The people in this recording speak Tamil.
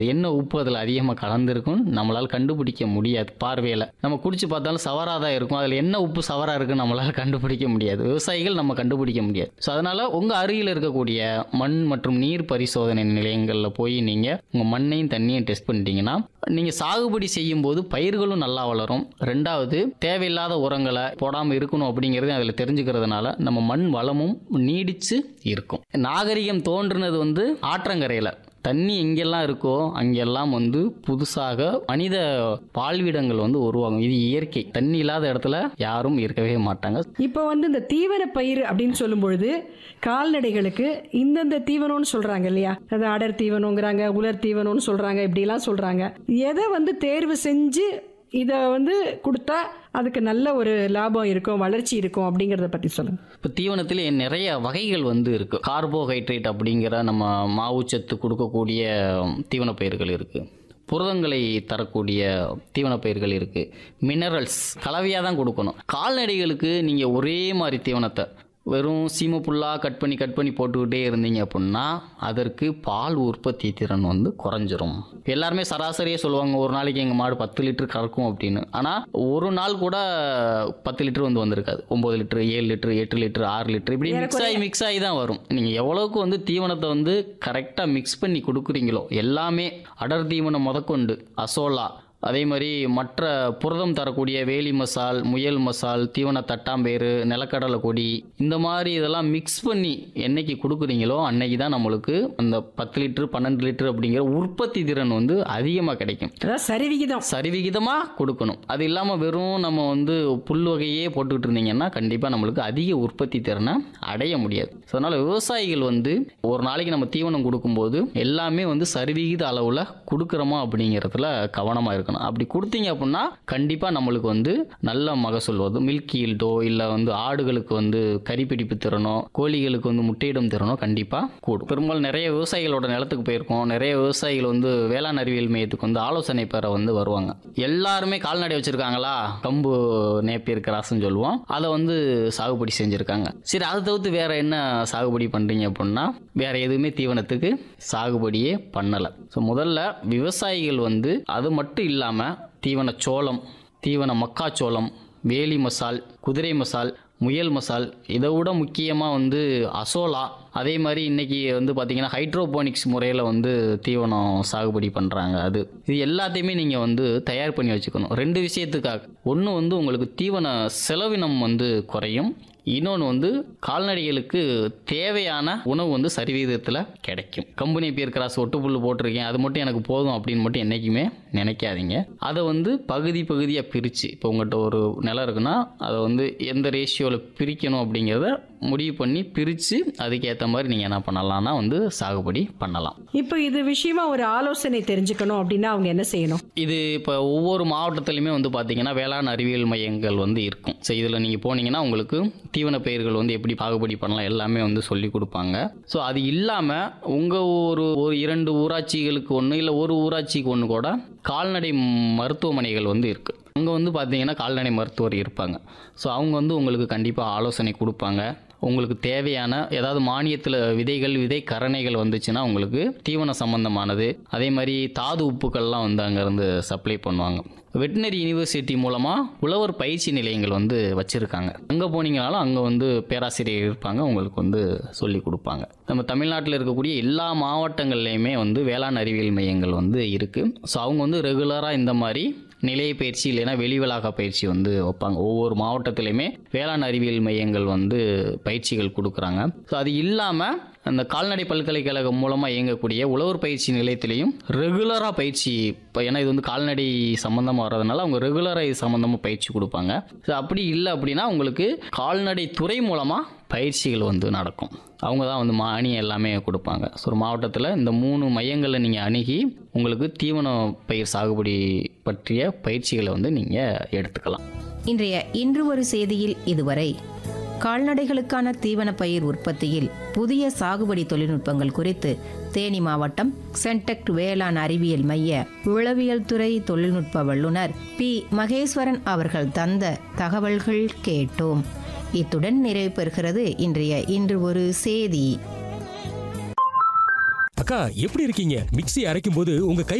என்ன உப்பு அதில் அதிகமாக கலந்துருக்கும் நம்மளால் கண்டுபிடிக்க முடியாது பார்வையில் நம்ம குடிச்சு பார்த்தாலும் சவராக தான் இருக்கும் அதில் என்ன உப்பு சவராக இருக்குன்னு நம்மளால் கண்டுபிடிக்க முடியாது விவசாயிகள் நம்ம கண்டுபிடிக்க முடியாது ஸோ அதனால் உங்கள் அருகில் இருக்கக்கூடிய மண் மற்றும் நீர் பரிசோதனை நிலையங்களில் போய் நீங்கள் உங்கள் மண்ணையும் தண்ணியும் டெஸ்ட் பண்ணிட்டீங்கன்னா நீங்கள் சாகுபடி செய்யும் போது பயிர்களும் நல்லா வளரும் ரெண்டாவது தேவையில்லாத உரங்களை போடாமல் இருக்கணும் அப்படிங்கிறது அதில் தெரிஞ்சுக்கிறதுனால நம்ம மண் வளமும் நீடிச்சு இருக்கும் நாகரிகம் தோன்றுனது வந்து ஆற்றங்கரையில் தண்ணி எங்கெல்லாம் இருக்கோ அங்கெல்லாம் வந்து புதுசாக மனித வாழ்விடங்கள் வந்து உருவாகும் இது இயற்கை தண்ணி இல்லாத இடத்துல யாரும் இருக்கவே மாட்டாங்க இப்போ வந்து இந்த தீவன பயிர் அப்படின்னு சொல்லும் பொழுது கால்நடைகளுக்கு இந்தந்த தீவனம்னு சொல்றாங்க இல்லையா அது அடர் தீவனங்கிறாங்க உலர் தீவனம்னு சொல்றாங்க இப்படிலாம் சொல்றாங்க எதை வந்து தேர்வு செஞ்சு இதை வந்து கொடுத்தா அதுக்கு நல்ல ஒரு லாபம் இருக்கும் வளர்ச்சி இருக்கும் அப்படிங்கிறத பற்றி சொல்லுங்க இப்போ தீவனத்தில் நிறைய வகைகள் வந்து இருக்குது கார்போஹைட்ரேட் அப்படிங்கிற நம்ம மாவுச்சத்து கொடுக்கக்கூடிய தீவன பயிர்கள் இருக்குது புரதங்களை தரக்கூடிய தீவன பயிர்கள் இருக்குது மினரல்ஸ் கலவையாக தான் கொடுக்கணும் கால்நடைகளுக்கு நீங்கள் ஒரே மாதிரி தீவனத்தை வெறும் சீமை புல்லாக கட் பண்ணி கட் பண்ணி போட்டுக்கிட்டே இருந்தீங்க அப்படின்னா அதற்கு பால் உற்பத்தி திறன் வந்து குறைஞ்சிரும் எல்லாருமே சராசரியாக சொல்லுவாங்க ஒரு நாளைக்கு எங்கள் மாடு பத்து லிட்டர் கறக்கும் அப்படின்னு ஆனால் ஒரு நாள் கூட பத்து லிட்டர் வந்து வந்திருக்காது ஒம்பது லிட்டர் ஏழு லிட்டர் எட்டு லிட்டர் ஆறு லிட்டர் இப்படி மிக்ஸ் ஆகி மிக்ஸ் ஆகி தான் வரும் நீங்கள் எவ்வளவுக்கு வந்து தீவனத்தை வந்து கரெக்டாக மிக்ஸ் பண்ணி கொடுக்குறீங்களோ எல்லாமே அடர் தீவனம் முதற்கொண்டு அசோலா அதே மாதிரி மற்ற புரதம் தரக்கூடிய வேலி மசால் முயல் மசால் தீவன தட்டாம்பேறு நிலக்கடலை கொடி இந்த மாதிரி இதெல்லாம் மிக்ஸ் பண்ணி என்னைக்கு கொடுக்குறீங்களோ அன்னைக்கு தான் நம்மளுக்கு அந்த பத்து லிட்டர் பன்னெண்டு லிட்டர் அப்படிங்கிற உற்பத்தி திறன் வந்து அதிகமாக கிடைக்கும் அதாவது சரிவிகிதம் சரிவிகிதமாக கொடுக்கணும் அது இல்லாமல் வெறும் நம்ம வந்து புல் வகையே போட்டுக்கிட்டு இருந்தீங்கன்னா கண்டிப்பாக நம்மளுக்கு அதிக உற்பத்தி திறனை அடைய முடியாது ஸோ அதனால் விவசாயிகள் வந்து ஒரு நாளைக்கு நம்ம தீவனம் கொடுக்கும்போது எல்லாமே வந்து சரிவிகித அளவில் கொடுக்குறோமா அப்படிங்கிறதுல கவனமாக இருக்கணும் அப்படி கொடுத்தீங்க அப்படின்னா கண்டிப்பாக நம்மளுக்கு வந்து நல்ல மகசூல் வரும் மில்க் ஈல்டோ இல்லை வந்து ஆடுகளுக்கு வந்து கறிப்பிடிப்பு திறனோ கோழிகளுக்கு வந்து முட்டையிடும் திறனோ கண்டிப்பாக கூடும் பெரும்பாலும் நிறைய விவசாயிகளோட நிலத்துக்கு போயிருக்கோம் நிறைய விவசாயிகள் வந்து வேளாண் அறிவியல் மையத்துக்கு வந்து ஆலோசனை பெற வந்து வருவாங்க எல்லாருமே கால்நடை வச்சிருக்காங்களா கம்பு நேப்பியர் கிராஸ்ன்னு சொல்லுவோம் அதை வந்து சாகுபடி செஞ்சுருக்காங்க சரி அதை தவிர்த்து வேற என்ன சாகுபடி பண்ணுறீங்க அப்படின்னா வேற எதுவுமே தீவனத்துக்கு சாகுபடியே பண்ணலை ஸோ முதல்ல விவசாயிகள் வந்து அது மட்டும் இல்லாமல் தீவன சோளம் தீவன மக்காச்சோளம் வேலி மசால் குதிரை மசால் முயல் மசால் இதை விட முக்கியமாக வந்து அசோலா அதே மாதிரி இன்னைக்கு வந்து பார்த்தீங்கன்னா ஹைட்ரோபோனிக்ஸ் முறையில் வந்து தீவனம் சாகுபடி பண்ணுறாங்க அது இது எல்லாத்தையுமே நீங்கள் வந்து தயார் பண்ணி வச்சுக்கணும் ரெண்டு விஷயத்துக்காக ஒன்று வந்து உங்களுக்கு தீவன செலவினம் வந்து குறையும் இன்னொன்று வந்து கால்நடைகளுக்கு தேவையான உணவு வந்து சரிவிகிதத்தில் கிடைக்கும் கம்பெனி பேர் கிராஸ் ஒட்டுப்புல் போட்டிருக்கேன் அது மட்டும் எனக்கு போதும் அப்படின்னு மட்டும் என்றைக்குமே நினைக்காதீங்க அதை வந்து பகுதி பகுதியாக பிரித்து இப்போ உங்கள்கிட்ட ஒரு நிலம் இருக்குன்னா அதை வந்து எந்த ரேஷியோவில் பிரிக்கணும் அப்படிங்கிறத முடிவு பண்ணி பிரித்து அதுக்கேற்ற மாதிரி நீங்கள் என்ன பண்ணலாம்னா வந்து சாகுபடி பண்ணலாம் இப்போ இது விஷயமா ஒரு ஆலோசனை தெரிஞ்சுக்கணும் அப்படின்னா அவங்க என்ன செய்யணும் இது இப்போ ஒவ்வொரு மாவட்டத்துலையுமே வந்து பார்த்தீங்கன்னா வேளாண் அறிவியல் மையங்கள் வந்து இருக்கும் ஸோ இதில் நீங்கள் போனீங்கன்னா உங்களுக்கு தீவன பயிர்கள் வந்து எப்படி சாகுபடி பண்ணலாம் எல்லாமே வந்து சொல்லி கொடுப்பாங்க ஸோ அது இல்லாமல் உங்கள் ஒரு ஒரு இரண்டு ஊராட்சிகளுக்கு ஒன்று இல்லை ஒரு ஊராட்சிக்கு ஒன்று கூட கால்நடை மருத்துவமனைகள் வந்து இருக்குது அங்கே வந்து பார்த்தீங்கன்னா கால்நடை மருத்துவர் இருப்பாங்க ஸோ அவங்க வந்து உங்களுக்கு கண்டிப்பாக ஆலோசனை கொடுப்பாங்க உங்களுக்கு தேவையான ஏதாவது மானியத்தில் விதைகள் விதை கரணைகள் வந்துச்சுன்னா உங்களுக்கு தீவன சம்பந்தமானது அதே மாதிரி தாது உப்புக்கள்லாம் வந்து அங்கேருந்து சப்ளை பண்ணுவாங்க வெட்டினரி யூனிவர்சிட்டி மூலமாக உழவர் பயிற்சி நிலையங்கள் வந்து வச்சுருக்காங்க அங்கே போனீங்கனாலும் அங்கே வந்து பேராசிரியர் இருப்பாங்க உங்களுக்கு வந்து சொல்லி கொடுப்பாங்க நம்ம தமிழ்நாட்டில் இருக்கக்கூடிய எல்லா மாவட்டங்கள்லையுமே வந்து வேளாண் அறிவியல் மையங்கள் வந்து இருக்குது ஸோ அவங்க வந்து ரெகுலராக இந்த மாதிரி நிலைய பயிற்சி இல்லைன்னா வெளிவளாக பயிற்சி வந்து வைப்பாங்க ஒவ்வொரு மாவட்டத்திலையுமே வேளாண் அறிவியல் மையங்கள் வந்து பயிற்சிகள் கொடுக்குறாங்க ஸோ அது இல்லாமல் அந்த கால்நடை பல்கலைக்கழகம் மூலமாக இயங்கக்கூடிய உழவர் பயிற்சி நிலையத்திலையும் ரெகுலராக பயிற்சி இப்போ ஏன்னா இது வந்து கால்நடை சம்மந்தமாக வர்றதுனால அவங்க ரெகுலராக இது சம்மந்தமாக பயிற்சி கொடுப்பாங்க ஸோ அப்படி இல்லை அப்படின்னா உங்களுக்கு கால்நடை துறை மூலமாக பயிற்சிகள் வந்து நடக்கும் அவங்க தான் வந்து மானியம் எல்லாமே கொடுப்பாங்க ஸோ ஒரு மாவட்டத்தில் இந்த மூணு மையங்களில் நீங்கள் அணுகி உங்களுக்கு தீவன பயிர் சாகுபடி பற்றிய பயிற்சிகளை வந்து நீங்கள் எடுத்துக்கலாம் இன்றைய இன்று ஒரு செய்தியில் இதுவரை கால்நடைகளுக்கான தீவன பயிர் உற்பத்தியில் புதிய சாகுபடி தொழில்நுட்பங்கள் குறித்து தேனி மாவட்டம் சென்டெக்ட் வேளாண் அறிவியல் மைய உளவியல் துறை தொழில்நுட்ப வல்லுநர் பி மகேஸ்வரன் அவர்கள் தந்த தகவல்கள் கேட்டோம் இத்துடன் நிறைவு பெறுகிறது இன்றைய இன்று ஒரு செய்தி அக்கா எப்படி இருக்கீங்க மிக்ஸி அரைக்கும் போது உங்க கை